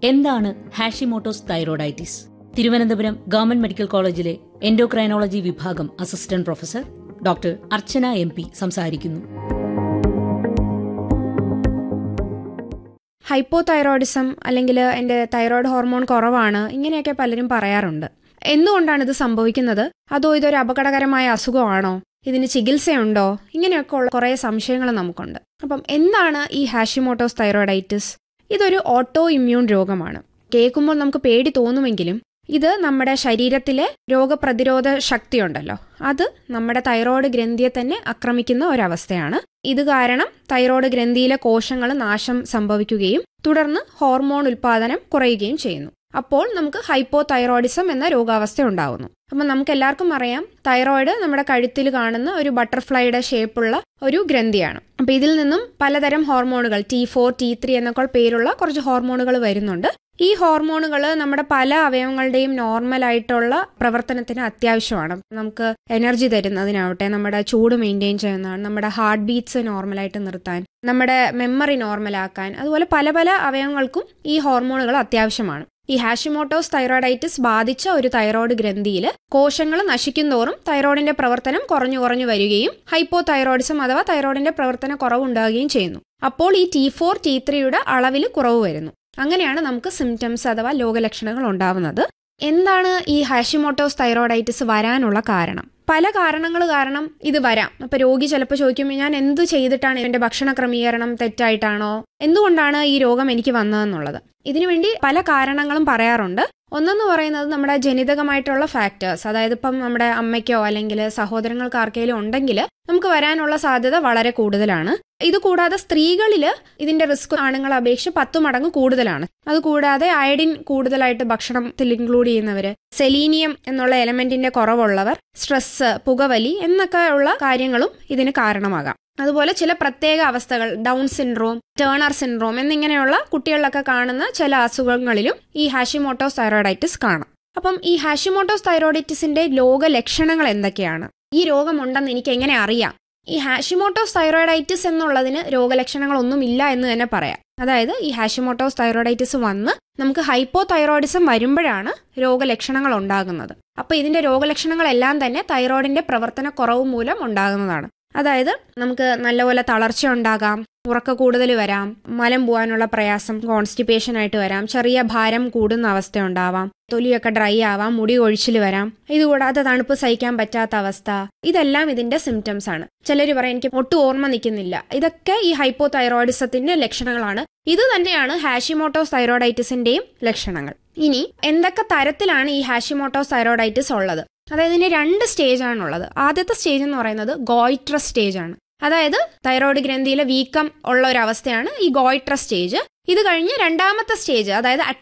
എന്താണ് Hashimoto's thyroiditis Thiruvananthapuram government medical കോളേജിലെ endocrinology വിഭാഗം assistant professor doctor Archana M P സംസാരിക്കുന്നു ഹൈപ്പോ തൈറോയിഡിസം അല്ലെങ്കിൽ എൻ്റെ തൈറോയ്ഡ് ഹോർമോൺ കുറവാണ് ഇങ്ങനെയൊക്കെ പലരും പറയാറുണ്ട് എന്തുകൊണ്ടാണ് ഇത് സംഭവിക്കുന്നത് അതോ ഇതൊരു അപകടകരമായ അസുഖമാണോ ഇതിന് ചികിത്സയുണ്ടോ ഇങ്ങനെയൊക്കെ ഉള്ള കുറേ സംശയങ്ങൾ നമുക്കുണ്ട് അപ്പം എന്താണ് ഈ ഹാഷിമോട്ടോസ് തൈറോയിഡൈറ്റിസ് ഇതൊരു ഓട്ടോ ഇമ്മ്യൂൺ രോഗമാണ് കേൾക്കുമ്പോൾ നമുക്ക് പേടി തോന്നുമെങ്കിലും ഇത് നമ്മുടെ ശരീരത്തിലെ രോഗപ്രതിരോധ ശക്തിയുണ്ടല്ലോ അത് നമ്മുടെ തൈറോയ്ഡ് ഗ്രന്ഥിയെ തന്നെ ആക്രമിക്കുന്ന ഒരവസ്ഥയാണ് ഇത് കാരണം തൈറോയ്ഡ് ഗ്രന്ഥിയിലെ കോശങ്ങൾ നാശം സംഭവിക്കുകയും തുടർന്ന് ഹോർമോൺ ഉൽപാദനം കുറയുകയും ചെയ്യുന്നു അപ്പോൾ നമുക്ക് ഹൈപ്പോ തൈറോയിഡിസം എന്ന രോഗാവസ്ഥ ഉണ്ടാവുന്നു അപ്പം നമുക്ക് എല്ലാവർക്കും അറിയാം തൈറോയിഡ് നമ്മുടെ കഴുത്തിൽ കാണുന്ന ഒരു ബട്ടർഫ്ലൈയുടെ ഷേപ്പുള്ള ഒരു ഗ്രന്ഥിയാണ് അപ്പൊ ഇതിൽ നിന്നും പലതരം ഹോർമോണുകൾ ടി ഫോർ ടി ത്രീ എന്നൊക്കെ പേരുള്ള കുറച്ച് ഹോർമോണുകൾ വരുന്നുണ്ട് ഈ ഹോർമോണുകൾ നമ്മുടെ പല അവയവങ്ങളുടെയും നോർമൽ ആയിട്ടുള്ള പ്രവർത്തനത്തിന് അത്യാവശ്യമാണ് നമുക്ക് എനർജി തരുന്നതിനാവട്ടെ നമ്മുടെ ചൂട് മെയിൻറ്റെയിൻ ചെയ്യുന്നതാണ് നമ്മുടെ ഹാർട്ട് ബീറ്റ്സ് നോർമലായിട്ട് നിർത്താൻ നമ്മുടെ മെമ്മറി നോർമലാക്കാൻ അതുപോലെ പല പല അവയവങ്ങൾക്കും ഈ ഹോർമോണുകൾ അത്യാവശ്യമാണ് ഈ ഹാഷിമോട്ടോസ് തൈറോയിഡൈറ്റിസ് ബാധിച്ച ഒരു തൈറോയ്ഡ് ഗ്രന്ഥിയിൽ കോശങ്ങൾ നശിക്കുന്തോറും തൈറോയിഡിന്റെ പ്രവർത്തനം കുറഞ്ഞു കുറഞ്ഞു വരികയും ഹൈപ്പോ തൈറോയിഡിസം അഥവാ തൈറോയിഡിന്റെ പ്രവർത്തന കുറവുണ്ടാകുകയും ചെയ്യുന്നു അപ്പോൾ ഈ ടി ഫോർ ടി ത്രീയുടെ അളവിൽ കുറവ് വരുന്നു അങ്ങനെയാണ് നമുക്ക് സിംറ്റംസ് അഥവാ രോഗലക്ഷണങ്ങൾ ഉണ്ടാവുന്നത് എന്താണ് ഈ ഹാഷിമോട്ടോസ് തൈറോയിഡൈറ്റിസ് വരാനുള്ള കാരണം പല കാരണങ്ങൾ കാരണം ഇത് വരാം അപ്പൊ രോഗി ചിലപ്പോൾ ചോദിക്കുമ്പോൾ ഞാൻ എന്ത് ചെയ്തിട്ടാണ് എന്റെ ഭക്ഷണ ക്രമീകരണം തെറ്റായിട്ടാണോ എന്തുകൊണ്ടാണ് ഈ രോഗം എനിക്ക് വന്നതെന്നുള്ളത് ഇതിനുവേണ്ടി പല കാരണങ്ങളും പറയാറുണ്ട് ഒന്നെന്ന് പറയുന്നത് നമ്മുടെ ജനിതകമായിട്ടുള്ള ഫാക്ടേഴ്സ് അതായത് ഇപ്പം നമ്മുടെ അമ്മയ്ക്കോ അല്ലെങ്കിൽ സഹോദരങ്ങൾക്ക് ആർക്കെങ്കിലും ഉണ്ടെങ്കിൽ നമുക്ക് വരാനുള്ള സാധ്യത വളരെ കൂടുതലാണ് ഇത് കൂടാതെ സ്ത്രീകളിൽ ഇതിന്റെ റിസ്ക് ആണുങ്ങളെ അപേക്ഷിച്ച് പത്തു മടങ്ങ് കൂടുതലാണ് അതുകൂടാതെ അയഡിൻ കൂടുതലായിട്ട് ഭക്ഷണത്തിൽ ഇൻക്ലൂഡ് ചെയ്യുന്നവര് സെലീനിയം എന്നുള്ള എലമെന്റിന്റെ കുറവുള്ളവർ സ്ട്രെസ് പുകവലി എന്നൊക്കെ ഉള്ള കാര്യങ്ങളും ഇതിന് കാരണമാകാം അതുപോലെ ചില പ്രത്യേക അവസ്ഥകൾ ഡൗൺ സിൻഡ്രോം ടേണർ സിൻഡ്രോം എന്നിങ്ങനെയുള്ള കുട്ടികളിലൊക്കെ കാണുന്ന ചില അസുഖങ്ങളിലും ഈ ഹാഷിമോട്ടോസ് തൈറോയിഡൈറ്റിസ് കാണാം അപ്പം ഈ ഹാഷിമോട്ടോസ് തൈറോയിഡൈറ്റിസിന്റെ ലോക ലക്ഷണങ്ങൾ എന്തൊക്കെയാണ് ഈ രോഗമുണ്ടെന്ന് എനിക്ക് എങ്ങനെ അറിയാം ഈ ഹാഷിമോട്ടോസ് തൈറോയിഡൈറ്റിസ് എന്നുള്ളതിന് രോഗലക്ഷണങ്ങളൊന്നും ഇല്ല എന്ന് തന്നെ പറയാം അതായത് ഈ ഹാഷിമോട്ടോസ് തൈറോയിഡൈറ്റിസ് വന്ന് നമുക്ക് ഹൈപ്പോ തൈറോയിഡിസം വരുമ്പോഴാണ് രോഗലക്ഷണങ്ങൾ ഉണ്ടാകുന്നത് അപ്പൊ ഇതിന്റെ രോഗലക്ഷണങ്ങളെല്ലാം തന്നെ തൈറോയിഡിന്റെ പ്രവർത്തന കുറവ് മൂലം ഉണ്ടാകുന്നതാണ് അതായത് നമുക്ക് നല്ലപോലെ തളർച്ച ഉണ്ടാകാം ഉറക്ക കൂടുതൽ വരാം മലം പോകാനുള്ള പ്രയാസം കോൺസ്റ്റിപ്പേഷൻ ആയിട്ട് വരാം ചെറിയ ഭാരം കൂടുന്ന അവസ്ഥ ഉണ്ടാവാം തൊലിയൊക്കെ ഡ്രൈ ആവാം മുടി ഒഴിച്ചിൽ വരാം ഇതുകൂടാതെ തണുപ്പ് സഹിക്കാൻ പറ്റാത്ത അവസ്ഥ ഇതെല്ലാം ഇതിന്റെ സിംറ്റംസ് ആണ് ചിലർ പറയും എനിക്ക് ഒട്ടും ഓർമ്മ നിൽക്കുന്നില്ല ഇതൊക്കെ ഈ ഹൈപ്പോ തൈറോയിഡിസത്തിന്റെ ലക്ഷണങ്ങളാണ് ഇത് തന്നെയാണ് ഹാഷിമോട്ടോസ് തൈറോയിഡൈറ്റിസിന്റെയും ലക്ഷണങ്ങൾ ഇനി എന്തൊക്കെ തരത്തിലാണ് ഈ ഹാഷിമോട്ടോസ് തൈറോയിഡൈറ്റിസ് ഉള്ളത് അതായത് ഇതിന് രണ്ട് സ്റ്റേജ് ആണുള്ളത് ആദ്യത്തെ സ്റ്റേജ് എന്ന് പറയുന്നത് ഗോയിട്രസ് സ്റ്റേജ് ആണ് അതായത് തൈറോയ്ഡ് ഗ്രന്ഥിയിലെ വീക്കം ഉള്ള ഒരു അവസ്ഥയാണ് ഈ ഗോയിട്രസ് സ്റ്റേജ് ഇത് കഴിഞ്ഞ് രണ്ടാമത്തെ സ്റ്റേജ് അതായത്